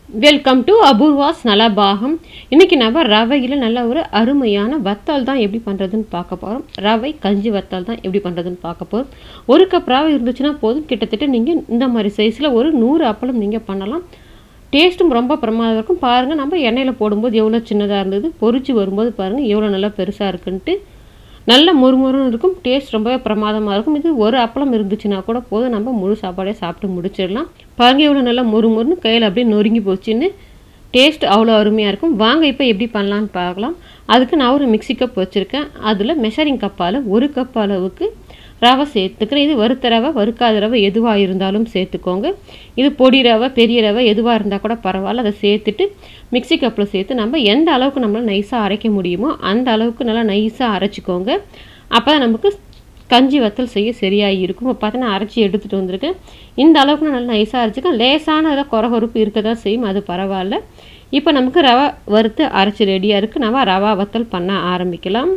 welcome to Apoorva's நலபாகம் இன்னைக்கு நம்ம ரவையில் நல்ல ஒரு அருமையான வத்தல் தான் எப்படி பண்ணுறதுன்னு பார்க்க போகிறோம் ரவை கஞ்சி வத்தல் தான் எப்படி பண்ணுறதுன்னு பார்க்க போகிறோம் ஒரு கப் ரவை இருந்துச்சுன்னா போதும் கிட்டத்தட்ட நீங்கள் இந்த மாதிரி சைஸில் ஒரு நூறு அப்பளம் நீங்கள் பண்ணலாம் டேஸ்ட்டும் ரொம்ப பிரமாதம் இருக்கும் பாருங்கள் நம்ம எண்ணெயில் போடும்போது எவ்வளோ சின்னதாக இருந்தது பொரிச்சு வரும்போது பாருங்கள் எவ்வளோ நல்லா பெருசாக இருக்குன்ட்டு நல்ல முறுமுறுன்னு இருக்கும் டேஸ்ட் ரொம்பவே பிரமாதமாக இருக்கும் இது ஒரு அப்பளம் இருந்துச்சுன்னா கூட போதும் நம்ம முழு சாப்பாடே சாப்பிட்டு முடிச்சிடலாம் பாருங்க எவ்வளோ நல்லா முறுமுறுன்னு கையில் அப்படியே நொறுங்கி போச்சுன்னு டேஸ்ட் அவ்வளோ அருமையாக இருக்கும் வாங்க இப்போ எப்படி பண்ணலான்னு பார்க்கலாம் அதுக்கு நான் ஒரு மிக்ஸி கப் வச்சுருக்கேன் அதில் மெஷரிங் கப்பால் ஒரு கப் அளவுக்கு ரவை சேர்த்துக்கிறேன் இது வறுத்த ரவை வறுக்காத ரவை எதுவாக இருந்தாலும் சேர்த்துக்கோங்க இது பொடி ரவை பெரிய ரவை எதுவாக இருந்தால் கூட பரவாயில்ல அதை சேர்த்துட்டு மிக்ஸி கப்பில் சேர்த்து நம்ம எந்த அளவுக்கு நம்மளால் நைஸாக அரைக்க முடியுமோ அந்த அளவுக்கு நல்லா நைஸாக அரைச்சிக்கோங்க அப்போ தான் நமக்கு கஞ்சி வத்தல் செய்ய சரியாக இருக்கும் இப்போ பார்த்தீங்கன்னா அரைச்சி எடுத்துகிட்டு வந்திருக்கேன் இந்த அளவுக்கு நான் நல்லா நைஸாக அரைச்சிக்கேன் லேசான இதில் குறகுறுப்பு இருக்க தான் செய்யும் அது பரவாயில்ல இப்போ நமக்கு ரவை வறுத்து அரைச்சி ரெடியாக இருக்குது நம்ம ரவா வத்தல் பண்ண ஆரம்பிக்கலாம்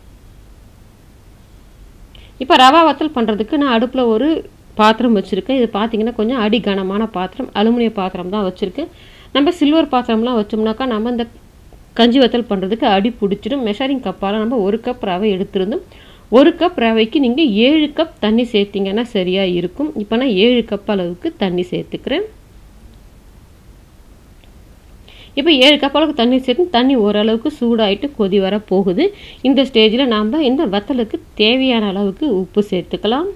இப்போ ரவா வத்தல் பண்ணுறதுக்கு நான் அடுப்பில் ஒரு பாத்திரம் வச்சுருக்கேன் இது பார்த்தீங்கன்னா கொஞ்சம் அடி கனமான பாத்திரம் அலுமினிய பாத்திரம் தான் வச்சுருக்கேன் நம்ம சில்வர் பாத்திரம்லாம் வச்சோம்னாக்கா நம்ம இந்த கஞ்சி வத்தல் பண்ணுறதுக்கு அடி பிடிச்சிடும் மெஷரிங் கப்பால் நம்ம ஒரு கப் ரவை எடுத்திருந்தோம் ஒரு கப் ரவைக்கு நீங்கள் ஏழு கப் தண்ணி சேர்த்திங்கன்னா சரியாக இருக்கும் இப்போ நான் ஏழு கப் அளவுக்கு தண்ணி சேர்த்துக்கிறேன் இப்போ ஏழு கப் அளவுக்கு தண்ணி சேர்த்து தண்ணி ஓரளவுக்கு சூடாயிட்டு கொதி வர போகுது இந்த ஸ்டேஜில் நாம் இந்த வத்தலுக்கு தேவையான அளவுக்கு உப்பு சேர்த்துக்கலாம்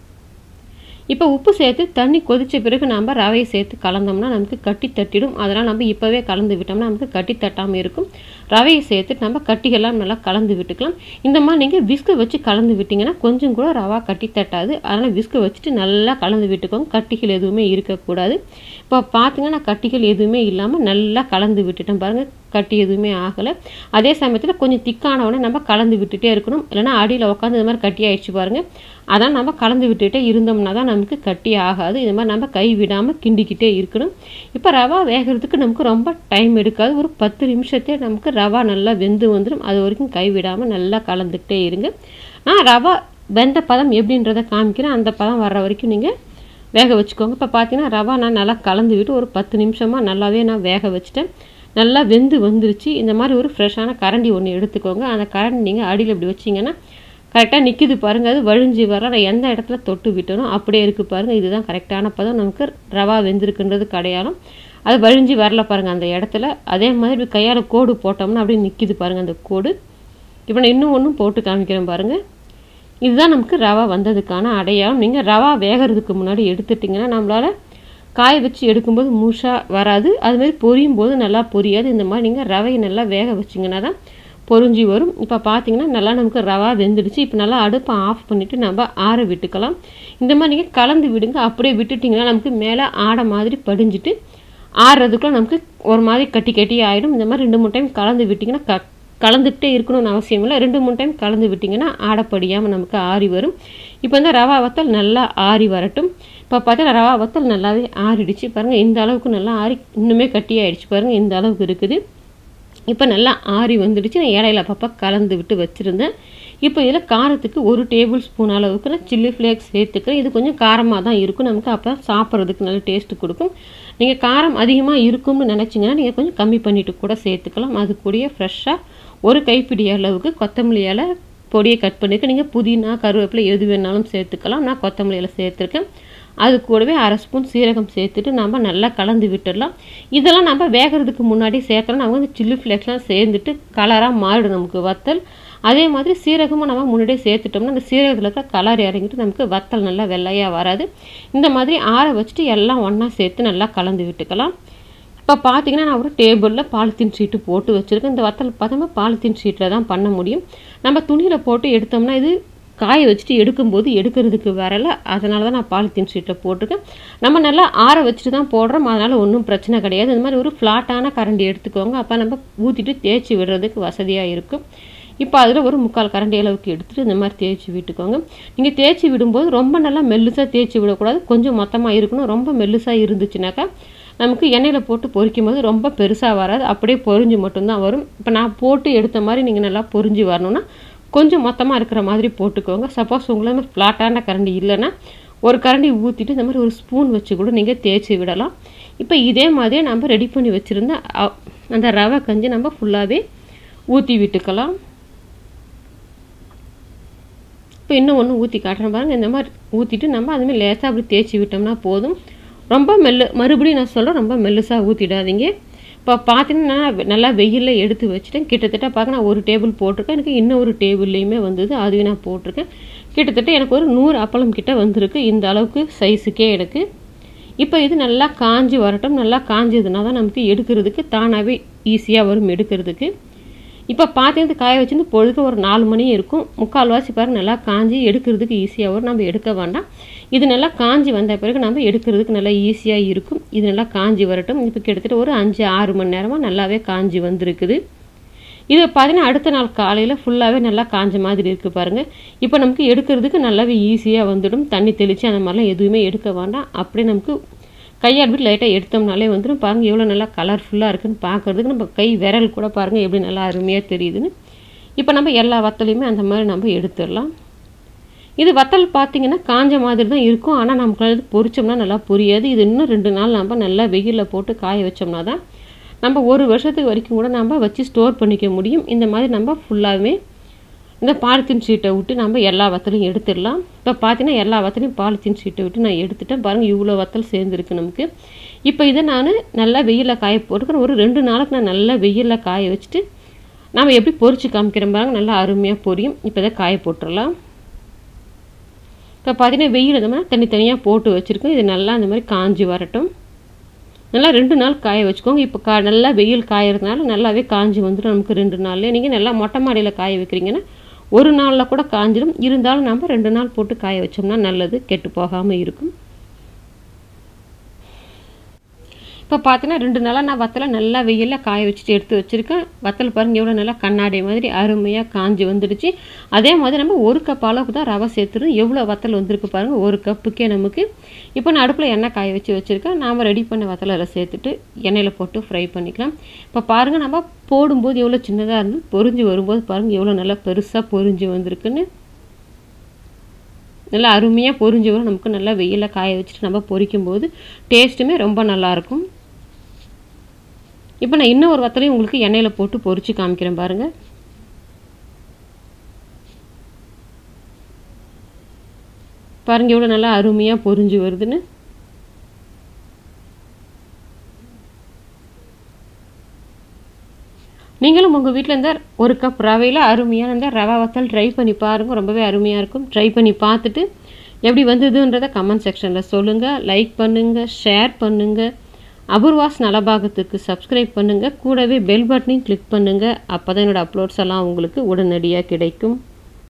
இப்போ உப்பு சேர்த்து தண்ணி கொதித்த பிறகு நம்ம ரவையை சேர்த்து கலந்தோம்னா நமக்கு கட்டி தட்டிடும் அதனால் நம்ம இப்போவே கலந்து விட்டோம்னா நமக்கு கட்டி தட்டாமல் இருக்கும் ரவையை சேர்த்து நம்ம கட்டிகள்லாம் நல்லா கலந்து விட்டுக்கலாம் இந்த மாதிரி நீங்கள் விஸ்கை வச்சு கலந்து விட்டிங்கன்னா கொஞ்சம் கூட ரவா கட்டி தட்டாது அதனால் விஸ்கை வச்சுட்டு நல்லா கலந்து விட்டுக்கோங்க கட்டிகள் எதுவுமே இருக்கக்கூடாது இப்போ பார்த்தீங்கன்னா கட்டிகள் எதுவுமே இல்லாமல் நல்லா கலந்து விட்டுட்டேன் பாருங்கள் கட்டி எதுவுமே ஆகலை அதே சமயத்தில் கொஞ்சம் திக்கானவொடனே நம்ம கலந்து விட்டுட்டே இருக்கணும் இல்லைனா அடியில் உட்காந்து இது மாதிரி கட்டி ஆயிடுச்சு பாருங்கள் அதான் நம்ம கலந்து விட்டுட்டே இருந்தோம்னா தான் நமக்கு கட்டி ஆகாது இது மாதிரி நம்ம கை விடாமல் கிண்டிக்கிட்டே இருக்கணும் இப்போ ரவா வேகிறதுக்கு நமக்கு ரொம்ப டைம் எடுக்காது ஒரு பத்து நிமிஷத்தே நமக்கு ரவா நல்லா வெந்து வந்துடும் அது வரைக்கும் கை விடாமல் நல்லா கலந்துக்கிட்டே இருங்க நான் ரவா வெந்த பதம் எப்படின்றத காமிக்கிறேன் அந்த பதம் வர்ற வரைக்கும் நீங்கள் வேக வச்சுக்கோங்க இப்போ பார்த்தீங்கன்னா ரவா நான் நல்லா கலந்து விட்டு ஒரு பத்து நிமிஷமாக நல்லாவே நான் வேக வச்சுட்டேன் நல்லா வெந்து வந்துருச்சு இந்த மாதிரி ஒரு ஃப்ரெஷ்ஷான கரண்டி ஒன்று எடுத்துக்கோங்க அந்த கரண்டி நீங்கள் அடியில் இப்படி வச்சிங்கன்னா கரெக்டாக நிற்கிது பாருங்கள் அது வழிஞ்சி வர நான் எந்த இடத்துல தொட்டு விட்டனோ அப்படியே இருக்குது பாருங்கள் இதுதான் கரெக்டான பதம் நமக்கு ரவா வெந்திருக்குன்றது கிடையாலும் அது வழிஞ்சி வரல பாருங்கள் அந்த இடத்துல அதே மாதிரி இப்படி கையால் கோடு போட்டோம்னா அப்படியே நிற்கிது பாருங்கள் அந்த கோடு இப்போ நான் இன்னும் ஒன்றும் போட்டு காமிக்கிறேன் பாருங்கள் இதுதான் நமக்கு ரவா வந்ததுக்கான அடையாளம் நீங்கள் ரவா வேகிறதுக்கு முன்னாடி எடுத்துட்டிங்கன்னா நம்மளால் காய வச்சு எடுக்கும்போது முழுசாக வராது அதுமாதிரி பொரியும் போது நல்லா பொரியாது இந்த மாதிரி நீங்கள் ரவையை நல்லா வேக வச்சிங்கன்னா தான் பொரிஞ்சி வரும் இப்போ பார்த்தீங்கன்னா நல்லா நமக்கு ரவா வெந்துடுச்சு இப்போ நல்லா அடுப்பை ஆஃப் பண்ணிவிட்டு நம்ம ஆற விட்டுக்கலாம் இந்த மாதிரி நீங்கள் கலந்து விடுங்க அப்படியே விட்டுட்டிங்கன்னா நமக்கு மேலே ஆடை மாதிரி படிஞ்சிட்டு ஆறுறதுக்குள்ள நமக்கு ஒரு மாதிரி கட்டி கட்டி ஆகிடும் இந்த மாதிரி ரெண்டு மூணு டைம் கலந்து விட்டிங்கன்னா க கலந்துக்கிட்டே இருக்கணும்னு அவசியம் இல்லை ரெண்டு மூணு டைம் கலந்து விட்டிங்கன்னா ஆடப்படியாமல் நமக்கு ஆறி வரும் இப்போ வந்து ரவா வத்தல் நல்லா ஆறி வரட்டும் இப்போ பார்த்தா ரவா வத்தல் நல்லாவே ஆறிடுச்சு பாருங்கள் இந்த அளவுக்கு நல்லா ஆறி இன்னுமே கட்டி ஆகிடுச்சு பாருங்கள் இந்த அளவுக்கு இருக்குது இப்போ நல்லா ஆறி வந்துடுச்சு நான் இடையில அப்பப்போ கலந்து விட்டு வச்சுருந்தேன் இப்போ இதில் காரத்துக்கு ஒரு டேபிள் ஸ்பூன் அளவுக்கு நான் சில்லி ஃப்ளேக்ஸ் சேர்த்துக்கிறேன் இது கொஞ்சம் காரமாக தான் இருக்கும் நமக்கு அப்போ சாப்பிட்றதுக்கு நல்ல டேஸ்ட்டு கொடுக்கும் நீங்கள் காரம் அதிகமாக இருக்கும்னு நினச்சிங்கன்னா நீங்கள் கொஞ்சம் கம்மி பண்ணிவிட்டு கூட சேர்த்துக்கலாம் அது கூடயே ஃப்ரெஷ்ஷாக ஒரு கைப்பிடி அளவுக்கு கொத்தமல்லி இலை பொடியை கட் பண்ணியிருக்கேன் நீங்கள் புதினா கருவேப்பிலை எது வேணாலும் சேர்த்துக்கலாம் நான் கொத்தமல்லி இலை சேர்த்துருக்கேன் அது கூடவே அரை ஸ்பூன் சீரகம் சேர்த்துட்டு நம்ம நல்லா கலந்து விட்டுடலாம் இதெல்லாம் நம்ம வேகிறதுக்கு முன்னாடி சேர்த்தோம் நம்ம வந்து சில்லி ஃப்ளேக்ஸ்லாம் சேர்ந்துட்டு கலராக மாறிடும் நமக்கு வத்தல் அதே மாதிரி சீரகமும் நம்ம முன்னாடியே சேர்த்துட்டோம்னா அந்த சீரகத்தில் இருக்க கலர் இறங்கிட்டு நமக்கு வத்தல் நல்லா வெள்ளையாக வராது இந்த மாதிரி ஆற வச்சுட்டு எல்லாம் ஒன்றா சேர்த்து நல்லா கலந்து விட்டுக்கலாம் இப்போ பார்த்தீங்கன்னா நான் ஒரு டேபிளில் பாலித்தீன் ஷீட்டு போட்டு வச்சுருக்கேன் இந்த வத்தல் பார்த்தோம்னா பாலித்தீன் ஷீட்டில் தான் பண்ண முடியும் நம்ம துணியில் போட்டு எடுத்தோம்னா இது காய வச்சுட்டு எடுக்கும்போது எடுக்கிறதுக்கு வரல அதனால தான் நான் பாலித்தீன் ஷீட்டில் போட்டிருக்கேன் நம்ம நல்லா ஆற வச்சுட்டு தான் போடுறோம் அதனால் ஒன்றும் பிரச்சனை கிடையாது இந்த மாதிரி ஒரு ஃப்ளாட்டான கரண்டி எடுத்துக்கோங்க அப்போ நம்ம ஊற்றிட்டு தேய்ச்சி விடுறதுக்கு வசதியாக இருக்கும் இப்போ அதில் ஒரு முக்கால் கரண்டி அளவுக்கு எடுத்துகிட்டு இந்த மாதிரி தேய்ச்சி விட்டுக்கோங்க நீங்கள் தேய்ச்சி விடும்போது ரொம்ப நல்லா மெல்லுசாக தேய்ச்சி விடக்கூடாது கொஞ்சம் மொத்தமாக இருக்கணும் ரொம்ப மெல்லுசாக இருந்துச்சுனாக்கா நமக்கு எண்ணெயில் போட்டு பொரிக்கும் போது ரொம்ப பெருசாக வராது அப்படியே பொரிஞ்சு மட்டும்தான் வரும் இப்போ நான் போட்டு எடுத்த மாதிரி நீங்கள் நல்லா பொரிஞ்சு வரணும்னா கொஞ்சம் மொத்தமாக இருக்கிற மாதிரி போட்டுக்கோங்க சப்போஸ் உங்களுக்கு ஃப்ளாட்டான கரண்டி இல்லைன்னா ஒரு கரண்டி ஊற்றிட்டு இந்த மாதிரி ஒரு ஸ்பூன் வச்சு கூட நீங்கள் தேய்ச்சி விடலாம் இப்போ இதே மாதிரியே நம்ம ரெடி பண்ணி வச்சுருந்த அ- அந்த ரவை கஞ்சி நம்ம ஃபுல்லாகவே ஊற்றி விட்டுக்கலாம் இப்போ இன்னும் ஒன்று ஊற்றி காட்டுறேன் பாருங்கள் இந்த மாதிரி ஊற்றிட்டு நம்ம அதுமாதிரி லேசாக அப்படி தேய்ச்சி விட்டோம்னா போதும் ரொம்ப மெல்லு மறுபடியும் நான் சொல்கிறேன் ரொம்ப மெல்லுசாக ஊற்றிடாதீங்க இப்போ பார்த்தீங்கன்னா நான் நல்லா வெயிலில் எடுத்து வச்சுட்டேன் கிட்டத்தட்ட பார்க்க நான் ஒரு டேபிள் போட்டிருக்கேன் எனக்கு இன்னும் ஒரு டேபிள்லேயுமே வந்தது அதுவே நான் போட்டிருக்கேன் கிட்டத்தட்ட எனக்கு ஒரு நூறு அப்பளம் கிட்ட வந்திருக்கு இந்த அளவுக்கு சைஸுக்கே எனக்கு இப்போ இது நல்லா காஞ்சி வரட்டும் நல்லா காஞ்சதுனா தான் நமக்கு எடுக்கிறதுக்கு தானாகவே ஈஸியாக வரும் எடுக்கிறதுக்கு இப்போ பார்த்தீங்கன்னா காய வச்சிருந்து பொழுது ஒரு நாலு மணி இருக்கும் முக்கால்வாசி பாருங்க நல்லா காஞ்சி எடுக்கிறதுக்கு ஈஸியாக வரும் நம்ம எடுக்க வேண்டாம் இது நல்லா காஞ்சி வந்த பிறகு நம்ம எடுக்கிறதுக்கு நல்லா ஈஸியாக இருக்கும் இது நல்லா காஞ்சி வரட்டும் இப்போ கிட்டத்தட்ட ஒரு அஞ்சு ஆறு மணி நேரமாக நல்லாவே காஞ்சி வந்திருக்குது இது பார்த்தீங்கன்னா அடுத்த நாள் காலையில் ஃபுல்லாகவே நல்லா காஞ்ச மாதிரி இருக்குது பாருங்கள் இப்போ நமக்கு எடுக்கிறதுக்கு நல்லாவே ஈஸியாக வந்துடும் தண்ணி தெளித்து அந்த மாதிரிலாம் எதுவுமே எடுக்க வேண்டாம் அப்படியே நமக்கு கையால் விட்டு லைட்டாக எடுத்தோம்னாலே வந்துடும் பாருங்கள் எவ்வளோ நல்லா கலர்ஃபுல்லாக இருக்குன்னு பார்க்குறதுக்கு நம்ம கை விரல் கூட பாருங்கள் எப்படி நல்லா அருமையாக தெரியுதுன்னு இப்போ நம்ம எல்லா வத்தலையுமே அந்த மாதிரி நம்ம எடுத்துடலாம் இது வத்தல் பார்த்தீங்கன்னா காஞ்ச மாதிரி தான் இருக்கும் ஆனால் நமக்கு அது பொரிச்சோம்னா நல்லா பொரியாது இது இன்னும் ரெண்டு நாள் நம்ம நல்லா வெயிலில் போட்டு காய வச்சோம்னா தான் நம்ம ஒரு வருஷத்துக்கு வரைக்கும் கூட நம்ம வச்சு ஸ்டோர் பண்ணிக்க முடியும் இந்த மாதிரி நம்ம ஃபுல்லாகவே இந்த பாலித்தீன் ஷீட்டை விட்டு நம்ம எல்லா வத்தலையும் எடுத்துடலாம் இப்போ பார்த்தீங்கன்னா எல்லா வத்தலையும் பாலித்தீன் ஷீட்டை விட்டு நான் எடுத்துட்டேன் பாருங்கள் இவ்வளோ வத்தல் சேர்ந்துருக்கு நமக்கு இப்போ இதை நான் நல்லா வெயிலில் காய போட்டுக்கிறேன் ஒரு ரெண்டு நாளுக்கு நான் நல்லா வெயிலில் காய வச்சுட்டு நம்ம எப்படி பொரிச்சு காமிக்கிறோம் பாருங்க நல்லா அருமையாக பொரியும் இப்போ இதை காய போட்டுடலாம் இப்போ பார்த்தீங்கன்னா வெயில் இந்த மாதிரி தனித்தனியாக போட்டு வச்சுருக்கோம் இது நல்லா இந்த மாதிரி காஞ்சி வரட்டும் நல்லா ரெண்டு நாள் காய வச்சுக்கோங்க இப்போ கா நல்லா வெயில் காயறதுனால நல்லாவே காஞ்சி வந்துடும் நமக்கு ரெண்டு நாள்லேயே நீங்கள் நல்லா மொட்டை மாடியில் காய வைக்கிறீங்கன்னா ஒரு நாளில் கூட காஞ்சிடும் இருந்தாலும் நம்ம ரெண்டு நாள் போட்டு காய வச்சோம்னா நல்லது கெட்டு போகாமல் இருக்கும் இப்போ பார்த்தீங்கன்னா ரெண்டு நாளாக நான் வத்தலை நல்லா வெயிலில் காய வச்சுட்டு எடுத்து வச்சுருக்கேன் வத்தல் பாருங்க எவ்வளோ நல்லா கண்ணாடி மாதிரி அருமையாக காஞ்சி வந்துடுச்சு அதே மாதிரி நம்ம ஒரு கப் அளவுக்கு தான் ரவை சேர்த்துரும் எவ்வளோ வத்தல் வந்திருக்கு பாருங்கள் ஒரு கப்புக்கே நமக்கு இப்போ நான் அடுப்பில் எண்ணெய் காய வச்சு வச்சுருக்கேன் நாம் ரெடி பண்ண வத்தலை அதில் சேர்த்துட்டு எண்ணெயில் போட்டு ஃப்ரை பண்ணிக்கலாம் இப்போ பாருங்கள் நம்ம போடும்போது எவ்வளோ சின்னதாக இருந்து பொரிஞ்சு வரும்போது பாருங்கள் எவ்வளோ நல்லா பெருசாக பொரிஞ்சு வந்திருக்குன்னு நல்லா அருமையாக பொரிஞ்சு வரும் நமக்கு நல்லா வெயிலில் காய வச்சுட்டு நம்ம பொரிக்கும் போது டேஸ்ட்டுமே ரொம்ப நல்லாயிருக்கும் இப்போ நான் இன்னும் ஒரு வத்தலையும் உங்களுக்கு எண்ணெயில் போட்டு பொரிச்சு காமிக்கிறேன் பாருங்கள் பாருங்க எவ்வளோ நல்லா அருமையாக பொரிஞ்சு வருதுன்னு நீங்களும் உங்கள் வீட்டில் இருந்தால் ஒரு கப் ரவையில் அருமையாக இருந்தால் ரவா வத்தல் ட்ரை பண்ணி பாருங்கள் ரொம்பவே அருமையாக இருக்கும் ட்ரை பண்ணி பார்த்துட்டு எப்படி வந்ததுன்றதை கமெண்ட் செக்ஷனில் சொல்லுங்கள் லைக் பண்ணுங்கள் ஷேர் பண்ணுங்கள் அபூர்வாஸ் நலபாகத்துக்கு சப்ஸ்கிரைப் பண்ணுங்கள் கூடவே பெல் பட்டனையும் கிளிக் பண்ணுங்கள் அப்போ தான் என்னோடய அப்லோட்ஸ் எல்லாம் உங்களுக்கு உடனடியாக கிடைக்கும்